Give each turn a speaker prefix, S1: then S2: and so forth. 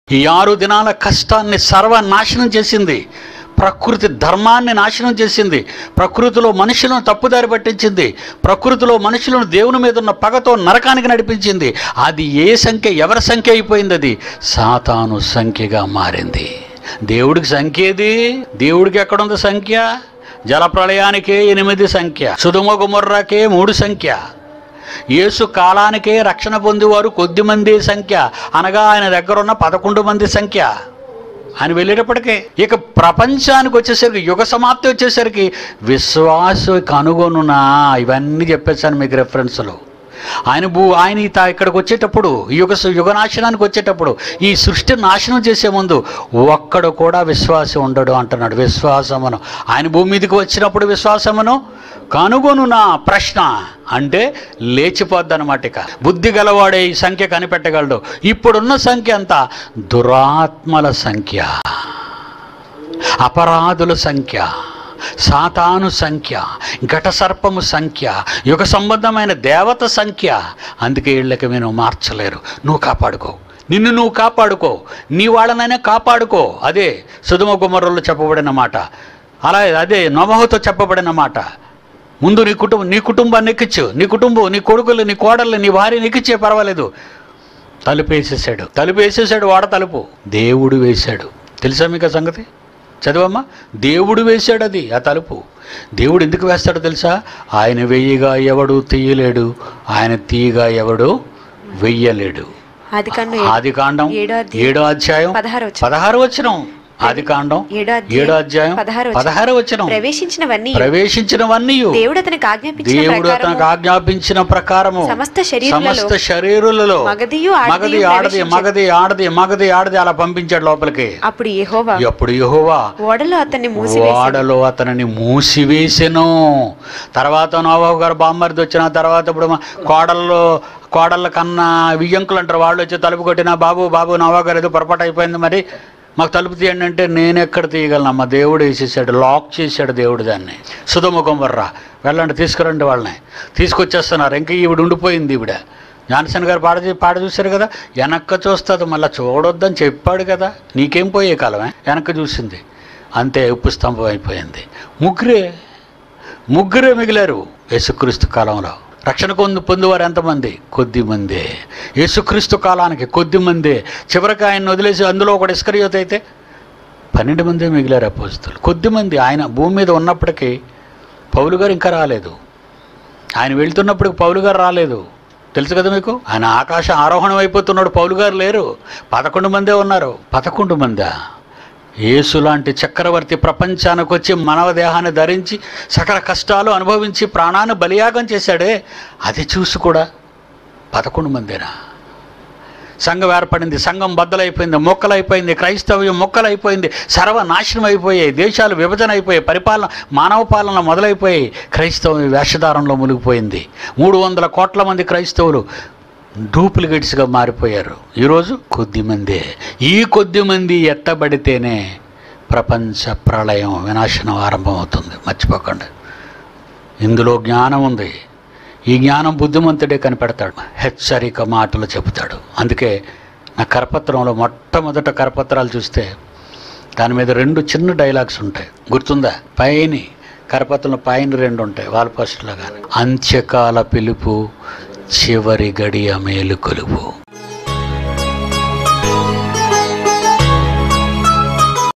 S1: ఈ ఆరు దినాల కష్టాన్ని సర్వనాశనం చేసింది ప్రకృతి ధర్మాన్ని నాశనం చేసింది ప్రకృతిలో మనుషులను తప్పుదారి పట్టించింది ప్రకృతిలో మనుషులను దేవుని మీద ఉన్న పగతో నరకానికి నడిపించింది అది ఏ సంఖ్య ఎవరి సంఖ్య అయిపోయింది అది సాతాను సంఖ్యగా మారింది దేవుడికి సంఖ్య ఏది దేవుడికి ఎక్కడుంది సంఖ్య జలప్రళయానికే ఎనిమిది సంఖ్య సుధుమ గుమర్రాకే మూడు సంఖ్య యేసు కాలానికే రక్షణ పొందేవారు కొద్ది మంది సంఖ్య అనగా ఆయన దగ్గర ఉన్న పదకొండు మంది సంఖ్య ఆయన వెళ్ళేటప్పటికే ఇక ప్రపంచానికి వచ్చేసరికి యుగ సమాప్తి వచ్చేసరికి విశ్వాస కనుగొనునా ఇవన్నీ చెప్పేశాను మీకు రెఫరెన్స్లో ఆయన భూ ఆయన ఈ తా- ఇక్కడికి వచ్చేటప్పుడు ఈ యుగ యుగ నాశనానికి వచ్చేటప్పుడు ఈ సృష్టి నాశనం చేసే ముందు ఒక్కడు కూడా విశ్వాసం ఉండడు అంటున్నాడు విశ్వాసమును ఆయన భూమి మీదకి వచ్చినప్పుడు విశ్వాసమును కనుగొను నా ప్రశ్న అంటే లేచిపోద్దన్నమాట ఇక బుద్ధి గలవాడే ఈ సంఖ్య కనిపెట్టగలడు ఇప్పుడున్న సంఖ్య అంతా దురాత్మల సంఖ్య అపరాధుల సంఖ్య సాతాను సంఖ్య ఘటసర్పము సంఖ్య యుగ సంబంధమైన దేవత సంఖ్య అందుకే వీళ్ళకి నేను మార్చలేరు నువ్వు కాపాడుకో నిన్ను నువ్వు కాపాడుకో నీ వాళ్ళనైనా కాపాడుకో అదే సుధుమ గుమ్మరుల్లో చెప్పబడిన మాట అలా అదే నోమహుతో చెప్పబడిన మాట ముందు నీ కుటుంబం నీ కుటుంబాన్ని ఎక్కించు నీ కుటుంబం నీ కొడుకులు నీ కోడళ్ళు నీ భార్యని ఎక్కించే పర్వాలేదు తలుపు వేసేసాడు తలుపు వేసేసాడు వాడ తలుపు దేవుడు వేశాడు తెలుసా మీకు ఆ సంగతి చదవమ్మా దేవుడు వేశాడు అది ఆ తలుపు దేవుడు ఎందుకు వేస్తాడో తెలుసా ఆయన వెయ్యిగా ఎవడు తీయలేడు ఆయన తీయగా ఎవడు వెయ్యలేడు
S2: ఆది కాండం
S1: ఆది కాండం
S2: ఏడో అధ్యాయం
S1: ఏడో అధ్యాయం
S2: పదహారు వచనం.
S1: పదహారు వచ్చినం ఆది కాండం
S2: ఏడో అధ్యాయం
S1: ఏడో అధ్యాయం
S2: పదహారు వచనం.
S1: పదహారు వచ్చినం
S2: ప్రవేశించినవన్నీ
S1: ప్రవేశించినవన్నీ
S2: దేవుడు అతనికి ఆజ్ఞాపించిన
S1: దేవుడు
S2: ప్రకారము
S1: అతనికి ఆజ్ఞాపించిన ప్రకారము
S2: సమస్త శరీరులలో
S1: సమస్త శరీరులలో
S2: మగదియు ఆడదియు
S1: మగది ఆడది
S2: ప్రవేశించెను.
S1: మగది ఆడది మగది ఆడది అలా పంపించాడు లోపలికి
S2: అప్పుడు యెహోవా
S1: అప్పుడు యెహోవా
S2: ఓడలో అతన్ని మూసివేసి
S1: వాడలో అతనిని మూసివేసెను తర్వాత నోబాబు గారు బామ్మరిది వచ్చిన తర్వాత ఇప్పుడు మా కోడల్లో కోడళ్ళ కన్నా వియ్యంకులు అంటారు వాళ్ళు వచ్చి తలుపు కొట్టిన బాబు బాబు నవాబు గారు ఏదో పొరపాటు అయిపోయింది మరి మాకు తలుపు తీయండి అంటే నేను ఎక్కడ తీయగలను అమ్మ దేవుడు వేసేసాడు లాక్ చేశాడు దేవుడు దాన్ని సుధముఖం వర్రా వెళ్ళండి తీసుకురండి వాళ్ళని తీసుకొచ్చేస్తున్నారు ఇంకా ఈవిడ ఉండిపోయింది ఈవిడ జాన్సన్ గారు పాడ చూ- పాడ చూశారు కదా వెనక్క చూస్తుంది మళ్ళీ చూడొద్దని చెప్పాడు కదా నీకేం పోయే కాలమే వెనక్కి చూసింది అంతే ఉప్పు స్తంభం అయిపోయింది ముగ్గురే ముగ్గురే మిగిలారు యేసుక్రీస్తు కాలంలో రక్షణ పొందు పొందువారు ఎంతమంది కొద్ది మందే యేసుక్రీస్తు కాలానికి కొద్ది మందే చివరికి ఆయన వదిలేసి అందులో ఒకటి ఇస్కరియోత్ అయితే పన్నెండు మందే మిగిలారు అపోస్తులు కొద్ది మంది ఆయన భూమి మీద ఉన్నప్పటికీ పౌలు గారు ఇంకా రాలేదు ఆయన వెళ్తున్నప్పుడు పౌలు గారు రాలేదు తెలుసు కదా మీకు ఆయన ఆకాశ ఆరోహణం అయిపోతున్నాడు పౌలు గారు లేరు పదకొండు మందే ఉన్నారు పదకొండు మందా యేసు లాంటి చక్రవర్తి ప్రపంచానికి వచ్చి మానవ దేహాన్ని ధరించి సకల కష్టాలు అనుభవించి ప్రాణాన్ని బలియాగం చేశాడే అది చూసి కూడా పదకొండు మందేనా సంఘం ఏర్పడింది సంఘం బద్దలైపోయింది మొక్కలైపోయింది క్రైస్తవ్యం మొక్కలైపోయింది సర్వనాశనం అయిపోయాయి దేశాలు విభజన అయిపోయాయి పరిపాలన మానవ పాలన మొదలైపోయాయి క్రైస్తవం వేషధారంలో మునిగిపోయింది మూడు వందల కోట్ల మంది క్రైస్తవులు డూప్లికేట్స్గా మారిపోయారు ఈరోజు కొద్ది మందే ఈ కొద్ది మంది ఎత్తబడితేనే ప్రపంచ ప్రళయం వినాశనం ఆరంభమవుతుంది మర్చిపోకండి ఇందులో జ్ఞానం ఉంది ఈ జ్ఞానం బుద్ధిమంతుడే కనిపెడతాడు హెచ్చరిక మాటలు చెబుతాడు అందుకే నా కరపత్రంలో మొట్టమొదట కరపత్రాలు చూస్తే దాని మీద రెండు చిన్న డైలాగ్స్ ఉంటాయి గుర్తుందా పైని కరపత్రంలో పైన రెండు ఉంటాయి వాల్ పోస్టులో కానీ అంత్యకాల పిలుపు చివరి గడియ మేలు కొలుపు